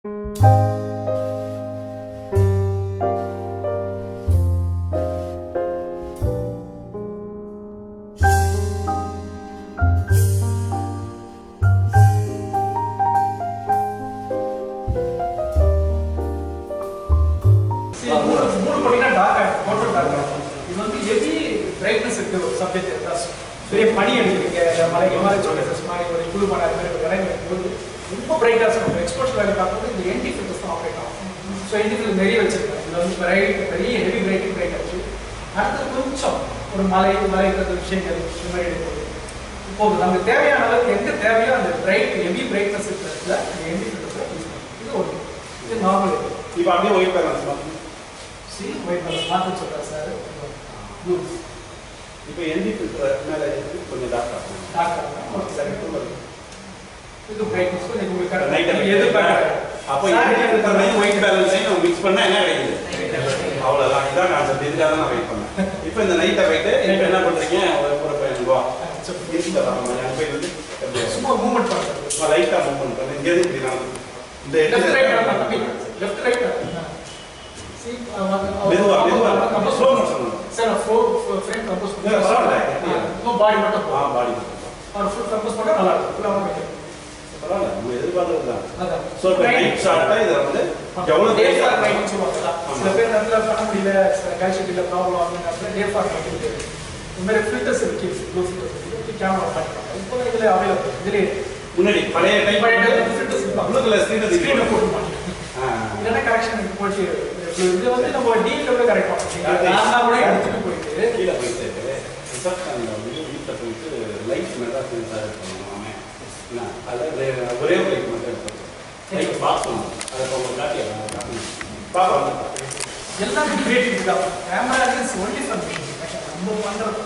மூணு பண்ணினா டார்க் ஆகும் டோட்டல் டார்க் ஆகும் இது வந்து ஹெவி பிரைட்னஸ் இருக்கு ஒரு சப்ஜெக்ட் பெரிய பனி அடிக்கிறீங்க மலை மலை சொல்லுறது மாதிரி ஒரு குழு மலை அது மாதிரி இடம் இருக்கும்போது ரொம்ப பிரைட்டாக இருக்கும் எக்ஸ்போர்ட்ஸ் வேலை பார்க்கும்போது இந்த என்டி ஃபில்டர்ஸ் தான் ஆப்ரேட் ஆகும் ஸோ என்டி ஃபில்டர் நிறைய வச்சிருக்கேன் இதில் வந்து பிரைட் பெரிய ஹெவி பிரைட்டிங் பிரைட் ஆச்சு அடுத்து கொஞ்சம் ஒரு மலை மலை இருக்கிற விஷயங்கள் இந்த மாதிரி எடுக்கிறது இப்போ நமக்கு தேவையான அளவுக்கு எங்க தேவையோ அந்த பிரைட் ஹெவி பிரைட்னஸ் இருக்கிறதுல இந்த என்டி ஃபில்டர்ஸ் யூஸ் பண்ணுவோம் இது ஒன்று இது நார்மல் இப்போ அப்படியே ஒயிட் பேலன்ஸ் பார்க்கணும் சி ஒயிட் கலர் மாற்ற சொல்கிறார் சார் ப்ளூ இப்போ என்டி ஃபில்டர் மேலே இருக்கு கொஞ்சம் டார்க் ஆகும் டாக்டர் ஓகே சார் இது பிரைட்னஸ் கொஞ்சம் உங்களுக்கு நைட் கரெக்டாக எதிர்பார்க்குறேன் அப்போ என்டி ஃபில்டர் ஒயிட் பேலன்ஸையும் நம்ம மிக்ஸ் பண்ணால் என்ன கிடைக்குது அவ்வளோதான் இதான் கான்செப்ட் இதுக்காக தான் நான் வெயிட் பண்ணேன் இப்போ இந்த நைட்டை வெயிட்டு இப்போ என்ன பண்ணுறீங்க ஒரு ஒரு பையன் ரூபா இருக்கு அங்கே போய் வந்து சும்மா மூவ்மெண்ட் பண்ணுறது சும்மா லைட்டாக மூவ் பண்ணுறேன் இங்கேருந்து இப்படி நான் இந்த லெஃப்ட் ரைட் இடத்துல தம்பி லெஃப்ட் ரைட் சி மெதுவா, மெதுவா. Slow motion. Sir four frame compose இல்ல, பரவாயில்ல. இன்னும் பாடி மட்டும் ஆ பாடி அவர் ஃபுல் கம்போஸ் பண்ணால் நல்லா இருக்கும் ஃபுல்லாக வைக்கும் பரவாயில்ல நம்ம எதிர்பார்த்தது தான் அதான் ஸோ இப்போ நைட் ஷார்ட்டாக இதை வந்து எவ்வளோ டே தேவை ஃபார் நைட்னு சொல்லுவாங்க சில பேர் நல்லா பண்ண முடியல சில கால்ஷீட் இல்லை ப்ராப்ளம் அப்படின்னா டே ஃபார் நைட் இந்த மாதிரி ஃபில்டர்ஸ் இருக்கு ப்ளூ ஃபில்டர்ஸ் இருக்கு கேமரா பண்ணிக்கலாம் இப்போ இதில் அவைலபிள் இதுலேயே முன்னாடி பழைய type filters blue colour screen ஸ்க்ரீனில் போட்டு மாட்டேன் இல்லைன்னா கரெக்ஷன் போட்டு இது வந்து நம்ம டீல விட கரெக்ட் பண்ணுறோம் நான் கூட எடுத்துட்டு போயிட்டு கீழே போயிட்டு ரிசப்ஷனில் வந்து வீட்டில் போயிட்டு லைட் மெட்ராஸ் சென்சார் இருக்கணும் அவன் என்ன அதில் ஒரே ஒரு லைட் மட்டும் எடுத்து லைட் பாஸ் பண்ணணும் அதை இப்போ உங்களுக்கு காட்டி காட்டணும் பாப்பா வந்து எல்லாமே கிரியேட்டிவ் தான் கேமரா இஸ் ஒன்லி ஃபார் நம்ம பண்ணுறது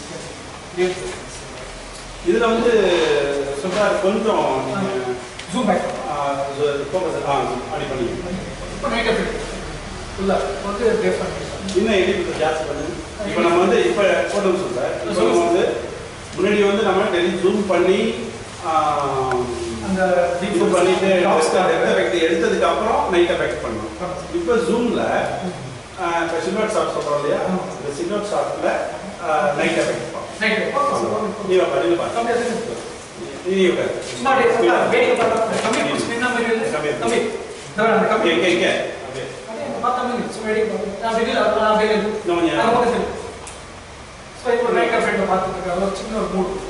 இதில் வந்து சொல்கிறார் கொஞ்சம் ஜூம் பேக் ஃபோக்கஸ் ஆ அப்படி பண்ணி இப்போ நைட் எஃபெக்ட் ஃபுல்லாக வந்து டிஃப்ரெண்ட் இன்னும் எடிட் ஜாஸ்தி பண்ணு இப்போ நம்ம வந்து இப்போ போட்டோ சொல்கிறேன் இப்போ நம்ம வந்து முன்னாடி வந்து நம்ம டெலி ஜூம் பண்ணி அந்த இது பண்ணிட்டு டெப்த் எஃபெக்ட் எடுத்ததுக்கு அப்புறம் நைட் எஃபெக்ட் பண்ணோம் இப்போ ஜூம்ல இப்போ சில்வர் ஷாட் சொல்றோம் இல்லையா இந்த சில்வர் ஷாட்ல நைட் எஃபெக்ட் நைட் நீ பதிவு பாரு கம்மி நீ உட்காரு. சும்மா வேடிக்கை பார்த்தா கம்மி பிடிச்சி என்ன மாதிரி இருக்கு கம்மி. கம்மி தவிர அந்த கம்மி இங்க, இங்க, இங்க. அப்படியே. பார்த்தா மாதிரி சும்மா வேடிக்கை பார்த்தா நான் வெளியில் அதெல்லாம் அப்படியே இன்னும் கொஞ்சம் அது மட்டும் சரி ஸோ இப்போ நைட் எஃபெக்ட் பார்த்துட்டு இருக்காங்க ஒரு சின்ன ஒரு மூடு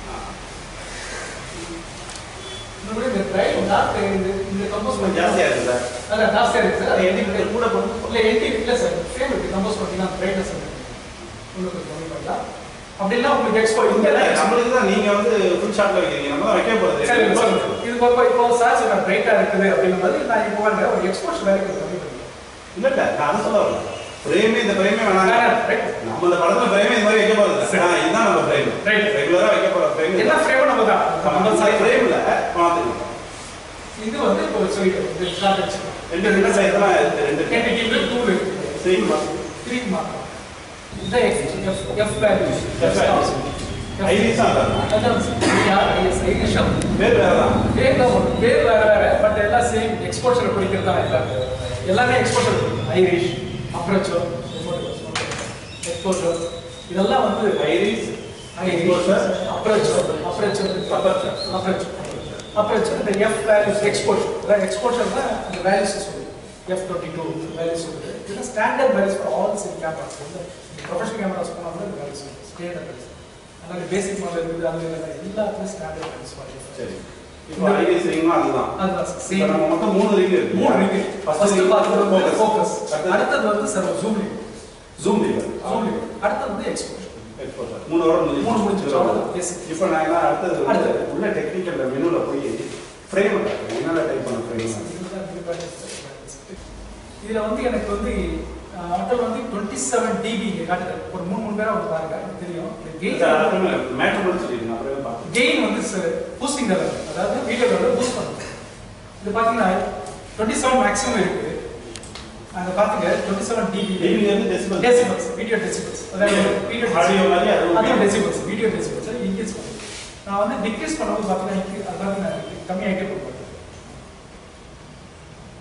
இந்த மாதிரி இந்த ட்ரை டார்க் இந்த இந்த கம்போஸ் கொஞ்சம் ஜாஸ்தியா இருக்கு சார் அதான் ஜாஸ்தியாக இருக்கு சார் அது அது எடிட் எடிட் கூட பண்ணு. இல்லை எடிட் இல்லை சார் ஃப்ரேம் இருக்கு கம்போஸ் பார்த்தீங்கன்னா பிரைட்னஸ் இருக்கு உங்களுக்கு கொஞ்சம் கம்மி பண்ணலாம் அப்படின்னா உங்களுக்கு எக்ஸ்போ இல்ல, இங்கே இல்ல, நம்மளுக்கு தான் நீங்க வந்து ஃபுல் ஷாட்ல வைக்கிறீங்க நம்ம தான் வைக்க போறது சரி சொல்லுங்க. இது இப்போ இப்போ சார் சொன்ன பிரைட்டா இருக்குது அப்படிங்கும்போது நான் இப்போ வந்து ஒரு எக்ஸ்போர்ட்ஸ் வேலைக்கு கம்மி பண்ணிக்கிறேன் இல்ல இல்ல நான் அதை சொல்ல வரல பிரேமே இந்த பிரேமே வேணாங்க Right. நம்ம இந்த படத்துல பிரேமே இந்த மாதிரி வைக்க போறது சரி. இல்ல இதுதான் நம்ம பிரேம் Right. ரெகுலரா வைக்க போற பிரேம் என்ன ஃப்ரேம் நம்ம தான் நம்ம சாய் பிரேம்ல பார்த்துக்கலாம் இது வந்து இப்போ சொல்லிட்டு இது ஷார்ட் வச்சுக்கலாம் ரெண்டு ரெண்டு சைஸ்லாம் ரெண்டு கேட்டு இது டூ இருக்கு சரி த்ரீ மார்க் இந்த F F F value F values. Iris அதான் அதான் யார் ஐஎஸ் ஐரிஷ் பேர் வேறதான் பேர் தான் ஒன்று பேர் வேற வேற பட் எல்லாம் சேம் எக்ஸ்போர்ட்ஸில் பிடிக்கிறது தான் எல்லாமே எல்லாமே எக்ஸ்போர்ட்ஸில் பிடிக்கும் ஐரிஷ் அப்ரோச்சோ எக்ஸ்போர்ட்டோ இதெல்லாம் வந்து iris Exposure, aperture, aperture, aperture, aperture. Aperture, the F values, exposure. The exposure தான் அந்த values சொல்லுது. F22 values சொல்லுது. இது standard values for all cell cameras. வந்து professional cameras போனா வந்து இந்த values சொல்லுது. standard values. அதனால basic model இருக்குது, அது இல்லை, எல்லாத்துலயும் standard values for F. சரி இப்போ ஐரிஸ் ரிங்னா அதுதான் அதுதான் இப்போ same. நம்ம மொத்தம் மூணு ரிங் இருக்கு மூணு இருக்கு. ஃபர்ஸ்ட் First பார்த்தது வந்து focus. அடுத்தது அடுத்தது வந்து sir zoom ring. Zoom ring Zoom ring. அடுத்தது வந்து exposure. மூணு வர முடிஞ்சு மூணு முடிஞ்சிருச்சு. அவ்வளவுதான். Basic. இப்போ நான் என்ன அடுத்தது வந்து அடுத்தது. உள்ள டெக்னிக்கல் மெனுல போய் ஃப்ரேம் என்னென்ன டைப் பண்ண ஃப்ரேம் இதுல வந்து எனக்கு வந்து அட்டல் வந்து டுவெண்ட்டி செவன் டிபி காட்டுது ஒரு மூணு மூணு பேரா வந்து பாருங்க எனக்கு தெரியும் கெயின் மேட்ரு மட்டும் சொல்லிடுங்க அப்புறமே பார்த்து கெயின் வந்து பூஸ்டிங் லெவல் அதாவது வீடியோ லெவலில் பூஸ்ட் பண்ணுது இது பார்த்தீங்கன்னா டுவெண்ட்டி செவன் மேக்ஸிமம் இருக்கு அங்க பாத்துங்க டுவெண்ட்டி செவன் டிபி டிவி வந்து டெசிபல் டெசிபல்ஸ் வீடியோ டெசிபல்ஸ் அதாவது வீடியோ ஆடியோ மாதிரி அதுவும் அதுவும் டெசிபல்ஸ் வீடியோ டெசிபல்ஸ் இன்க்ரீஸ் பண்ணுது நான் வந்து டிக்ரீஸ் பண்ணும்போது பார்த்தீங்கன்னா அதாவது நான் கம்மியாகிட்டே போகிறேன்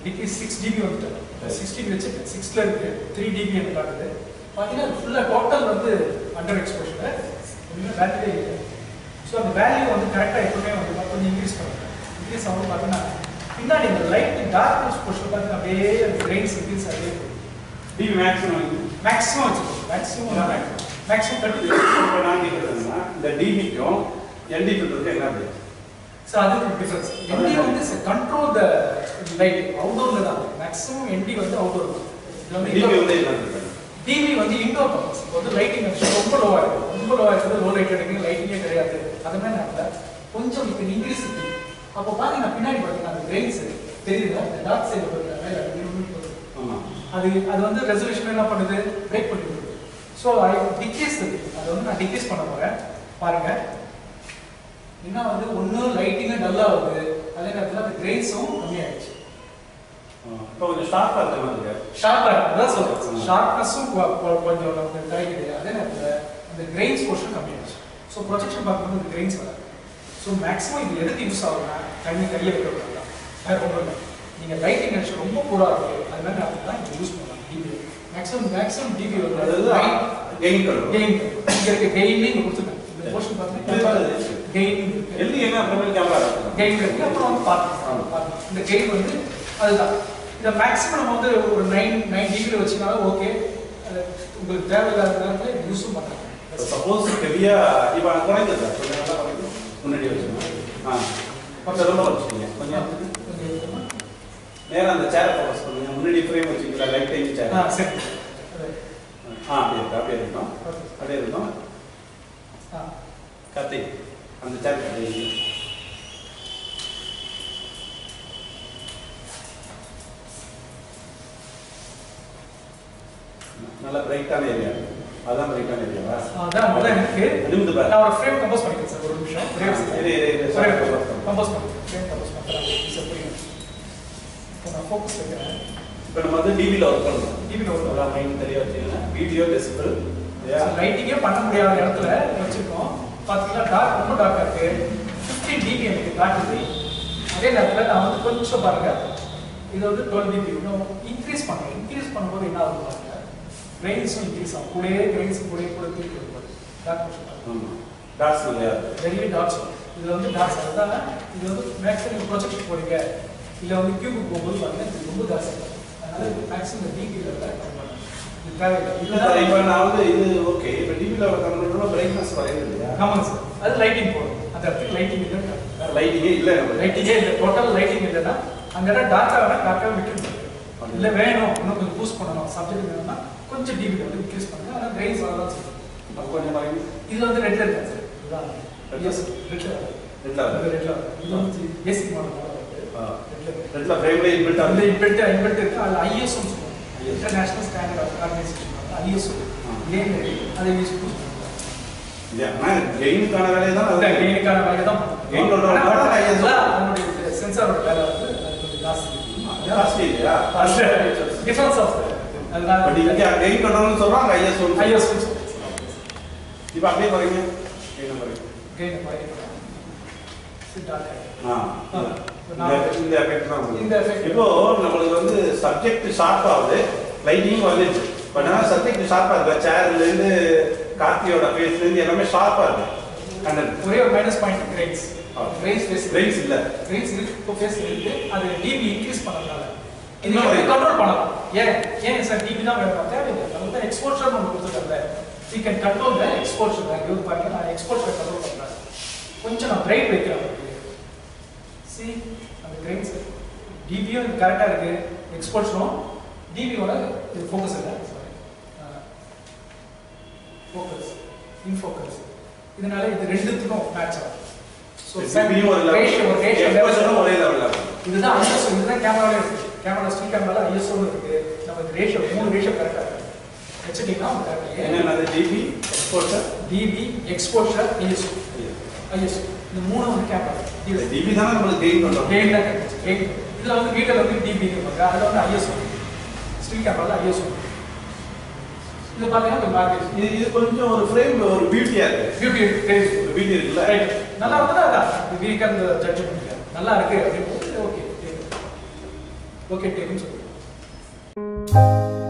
டிகிரி சிக்ஸ் டிபி வந்துட்டு சிக்ஸ் டிபி வச்சுருக்கேன் சிக்ஸில் இருக்கு த்ரீ டிபி எனக்கு காட்டுது பார்த்தீங்கன்னா ஃபுல்லாக டோட்டல் வந்து அண்டர் எக்ஸ்போஷர் ஒன்றுமே வேல்யூவே இல்லை ஸோ அந்த வேல்யூ வந்து கரெக்டாக எப்பவுமே வந்து நான் கொஞ்சம் இன்க்ரீஸ் பண்ணுறேன் இன்க்ரீஸ் ஆகும் பார்த்தீங்கன்னா பின்னாடி இந்த லைட் டார்க் எக்ஸ்போஷர் பார்த்தீங்கன்னா அப்படியே அந்த கிரெயின்ஸ் இன்க்ரீஸ் ஆகிட்டே போகுது டிவி மேக்ஸிமம் மேக்ஸிமம் வச்சுக்கோங்க மேக்ஸிமம் மேக்ஸிமம் தேர்ட்டி இப்போ நான் கேட்குறதுன்னா இந்த டிபிக்கும் என்டி ஃபில்டருக்கும் என்ன வித்தியாசம் ஸோ அது டிஃபரன்ஸ் என்டி வந்து கண்ட்ரோல் த லைட் அவுட்டோர்ல தான் மேக்ஸிமம் என்டி வந்து அவுட்டோர் தான் இது டிவி வந்து வந்து என்ன இருக்கு டிவி வந்து இன்டோர் பர்பஸ் இப்போ வந்து லைட்டிங் ரொம்ப லோவாக இருக்கும் ரொம்ப லோவாக இருக்குது லோ லைட் அடிக்கிறது லைட்டிங்கே கிடையாது அது மாதிரி நான் கொஞ்சம் இப்போ இன்க்ரீஸ் இருக்கு அப்போ பார்த்தீங்கன்னா பின்னாடி பார்த்தீங்கன்னா அந்த கிரெயின்ஸ் தெரியுதுல இந்த டார்க் சைடு ஆமாம் அது அது வந்து ரெசல்யூஷன் என்ன பண்ணுது பிரேக் பண்ணி விடுது ஸோ ஐ டிக்ரீஸ் அதை வந்து நான் டிக்ரீஸ் பண்ண போகிறேன் பாருங்க என்ன வந்து ஒன்று லைட்டிங்கும் டல்லாக வருது அதே நேரத்தில் அந்த கிரெயின்ஸும் கம்மியாயிடுச்சு இப்போ கொஞ்சம் ஷார்ப்பாக இருக்கிற மாதிரி இருக்கு ஷார்ப்பாக அதான் சொல்றேன் ஷார்ப்னஸும் கொஞ்சம் நமக்கு கிடைக்குது அதே நேரத்தில் அந்த கிரெயின்ஸ் போர்ஷன் கம்மியாச்சு ஸோ ப்ரொஜெக்ஷன் பார்க்கும்போது இந்த கிரெயின்ஸ் வராது ஸோ மேக்ஸிமம் இது எதுக்கு யூஸ் ஆகும்னா கண்ணி கையை வைக்க தான் வேற ஒன்றும் இல்லை நீங்கள் லைட்டிங் அடிச்சு ரொம்ப பூராக இருக்கு அது மாதிரி அப்படி தான் இது யூஸ் பண்ணலாம் டிவி மேக்ஸிமம் மேக்ஸிமம் டிவி வந்து அதாவது கெயின் கண்ட்ரோல் கெயின் இங்க இருக்க கெயின் இங்க கொடுத்துருக்கேன் இந்த போர்ஷன் பார்த்தீங்கன்னா கெயின் இருக்கு எல்இ என்ன அப்புறமேல் கேமரா இருக்கு கெயின் இருக்கு அப்புறம் வந்து பார்த்து இந்த கெயின் வந்து அதுதான் இந்த மேக்ஸிமம் நம்ம வந்து ஒரு நைன் நைன் டிகிரி வச்சுனாலும் ஓகே உங்களுக்கு தேவையில்லாத நேரத்தில் யூஸும் பண்ணுறாங்க சப்போஸ் ஹெவியா இப்போ நான் குறைந்தது சார் கொஞ்சம் நல்லா குறைக்கும் முன்னாடி வச்சுக்கோங்க ஆ கொஞ்சம் ரொம்ப வச்சுக்கோங்க கொஞ்சம் நேரா அந்த சேரை ஃபோக்கஸ் பண்ணுங்க முன்னாடி ஃப்ரேம் வச்சுக்கல லைட் டைம் சேர் ஆ ஆ சரி அப்படியே இருக்கு அப்படியே இருக்கட்டும் அப்படியே இருக்கட்டும் ஆ கத்தி அந்த சேர் அப்படியே இருக்கு. நல்ல பிரைட்டான ஏரியா அதான் பிரைட்டான ஏரியாவா அதான் அதான் எனக்கு நிமிந்து பாரு நான் ஒரு ஃப்ரேம் கம்போஸ் பண்ணிக்கிறேன் சார் ஒரு நிமிஷம் இரு, இரு, இரு. Frame Sorry, sorry. கம்போஸ் பண்ணிக்கிறேன் ஃப்ரேம் கம்போஸ் பண்ணுறேன் சார் புரியும் இப்போ நான் ஃபோக்கஸ் வைக்கிறேன் இப்போ நம்ம வந்து டிவியில் ஒர்க் பண்ணலாம் டிவியில் ஒரு அதான் மைண்ட் தெரிய வச்சுக்கோங்க வீடியோ டெசிபிள் லைட்டிங்கே பண்ண முடியாத இடத்துல வச்சிருக்கோம் பார்த்தீங்கன்னா டார்க் ரொம்ப டார்க்காக இருக்கு ஃபிஃப்டீன் டிபி எனக்கு காட்டுது அதே நேரத்தில் நான் வந்து கொஞ்சம் பாருங்க இது வந்து டுவெல் டிபி இன்னும் இன்க்ரீஸ் பண்ணுறேன் இன்க்ரீஸ் பண்ணும்போது என்ன ஆகும் பாருங்க கிரெயின்ஸும் இன்க்ரீஸ் ஆகும் கூடயே கிரெயின்ஸ் கூட கூட தூக்கி வருவாங்க டார்க் ஆமாம் டாட்ஸ் நிறையா இருக்கு வெளியே டாட்ஸ் வரும் இதில் வந்து டாட்ஸ் அதுதான் இது வந்து மேக்ஸிமம் நீங்கள் ப்ரொஜெக்ட் போறீங்க இல்லை வந்து கியூபுக்கு போகும்போது பார்த்தீங்கன்னா இது ரொம்ப ஜாஸ்தி இருக்கும் அதனால மேக்ஸிமம் இந்த டிபி லெவலில் இது தேவையில்லை இல்லை சார் இல்லை இப்போ நான் வந்து இது ஓகே இப்போ டிவியில் கம்ப்யூட்டரில் பிரைட்னஸ் குறையுது இல்லையா ஆமாங்க சார் அது லைட்டிங் போடும் அந்த இடத்துக்கு லைட்டிங் இல்லை லைட்டிங்கே இல்லை நம்ம லைட்டிங்கே இல்லை டோட்டல் லைட்டிங் இல்லைன்னா அந்த இடம் டார்க்காக வேணா டார்க்காக விட்டுருங்க இல்லை வேணும் இன்னும் கொஞ்சம் பூஸ்ட் பண்ணணும் சப்ஜெக்ட் வேணும்னா கொஞ்சம் டிபி வந்து இன்க்ரீஸ் பண்ணுங்க ஆனால் கிரெயின்ஸ் வரதான் சொல்லுங்க அப்போ கொஞ்சம் பாருங்க இது வந்து ரெட்ல இருக்கா சார் இதுதான் Red. எஸ் ரெட்ல ரெட்டில் இது ரெட்ல இது வந்து ஏசி மாடல் ஆ. ரெட்ல ரெட்டில் ஃப்ரேம்லேயே இன்பில்ட் அந்த ஆகுது இன்வெர்ட் இன்வெர்ட் இருக்கு அது ஐஎஸ்ஓ சொல்லுவாங்க ISO. International standard organisation ISO ஆ. இதே மாதிரி அதை யூஸ் பண்ணுவாங்க இது ஆனால் கெயினுக்கான வேலையை தான் அதான் அது கெயினுக்கான வேலையை தான் Gain control ஆனா, பண்ணா ISO. அதான் அதனுடைய சென்சாரோட வேலை வந்து அது கொஞ்சம் ஜாஸ்தி ஜாஸ்தி இல்லையா டிஃபரன்ஸ் ஆஃப் அதனால பட் இங்கே கெயின் கண்ட்ரோல்னு சொல்கிறோம் அங்கே ஐஎஸ் ஒன்று ஐஎஸ்ஓ இப்போ அப்படியே பாருங்க கெயின் பாருங்க கெயின் குறைக்கணும் ஆ இந்த இந்த எஃபெக்ட் தான் உங்களுக்கு. இந்த effect. இப்போ நம்மளுக்கு வந்து சப்ஜெக்ட் ஷார்ப் ஆகுது லைட்டிங் வந்துச்சு பட் ஆனால் சப்ஜெக்ட் ஷார்ப்பாக இருக்கு சேர்லேருந்து கார்த்தியோட ஃபேஸ்லேருந்து எல்லாமே ஷார்ப்பாக இருக்கு கண்டென்ட் ஒரே ஒரு minus point grains grains face brains இல்லை கிரெயின்ஸ் இருக்கு இப்போ ஃபேஸ் இருக்கு அது டிபி இன்க்ரீஸ் பண்ணதுனால இது இன்னும் எப்படி ஒரு- கண்ட்ரோல் பண்ணலாம் ஏன் ஏன் சார் டிபி தான் வேணும் தேவையில்லை நமக்கு தான் எக்ஸ்போஷர் ஒன்று கொடுத்துருக்காங்க we can control the exposure இங்கே வந்து பாருங்க நான் எக்ஸ்போஷர் கண்ட்ரோல் பண்ணுறேன் கொஞ்சம் நான் பிரைட் வைக்கிறேன் சி அந்த கிரெயின்ஸ் டிபியும் கரெக்டாக இருக்கு எக்ஸ்போஷரும் டிபியோட இது ஃபோக்கஸ் இல்லை ஃபோக்கஸ் இன்ஃபோக்கஸ் இதனால இது ரெண்டுத்துக்கும் மேட்ச் ஆகும் ஸோ சிபியும் ஒரு ரேஷியோ லெவல் ரேஷியோ எக்ஸ்போஷரும் ஒரே லெவலில் இருக்கும் இதுதான் ஐஎஸ்ஓ இதுதான் கேமராவே இருக்கு கேமரா ஸ்டில் கேமரால ஐஎஸ்ஓ இருக்கு நம்ம இந்த ரேஷியோ மூணு ரேஷியோ கரெக்டாக இருக்கு வச்சுட்டீங்கன்னா கரெக்டாக என்னென்னது dB exposure dB exposure ISO ISO இந்த மூணு வந்து கேமரா இந்த டிபி தானே நம்மளுக்கு கெயின் பண்ணுறோம் கெயின் தான் கெயின் இதில் வந்து வீட்டில் வந்து டிபி இருப்பாங்க அதில் வந்து ஐஎஸ்ஓ ஸ்டில் கேமரால ஐஎஸ்ஓ இது பார்த்தீங்கன்னா கொஞ்சம் மார்க்கெட் இது இது கொஞ்சம் ஒரு ஃப்ரேம் ஒரு பியூட்டியாக இருக்கு பியூட்டி தெரியுது ஒரு பியூட்டி இருக்குல்ல ரைட் நல்லா இருந்தா அதான் வீக்கெண்ட் ஜட்ஜ் பண்ணிக்கலாம் நல்லா இருக்கு அப்படின்னு ஓகே ஓகே டேக்குன்னு சொல்லுவோம்